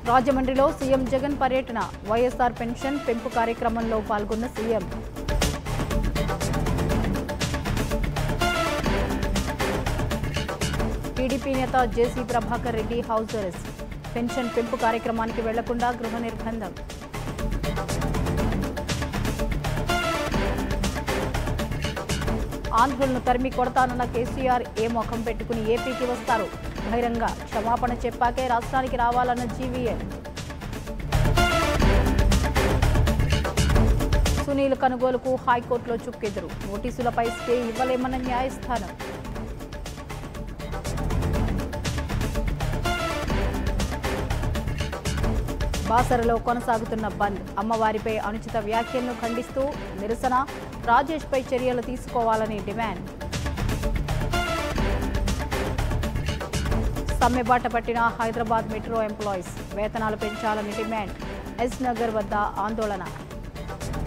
రాజమండ్రిలో సీఎం జగన్ పర్యటన వైఎస్ఆర్ పెన్షన్ పెంపు కార్యక్రమంలో పాల్గొన్న సీఎం టీడీపీ నేత JC Prabhakar Reddy house arrest pension పెంపు కార్యక్రమానికి వెళ్లకుండా గృహ నిర్బంధం ఆంధ్రులను తరిమి కొడతానన్న కేసీఆర్ ఏ ముఖం పెట్టుకుని ఏపీకి వస్తారు బహిరంగ క్షమాపణ చెప్పాకే రాష్ట్రానికి రావాలన్న జీవీఎల్ సునీల్ కొనుగోలుకు హైకోర్టులో చుక్కెదురు నోటీసులపై స్టే ఇవ్వలేమన్న న్యాయస్థానం బాసరలో కొనసాగుతున్న బంద్ అమ్మవారిపై అనుచిత వ్యాఖ్యలను ఖండిస్తూ నిరసన రాజేష్పై చర్యలు తీసుకోవాలని డిమాండ్ సమ్మెబాట పట్టిన హైదరాబాద్ మెట్రో ఎంప్లాయీస్ వేతనాలు పెంచాలని డిమాండ్ ఎస్ నగర్ వద్ద ఆందోళన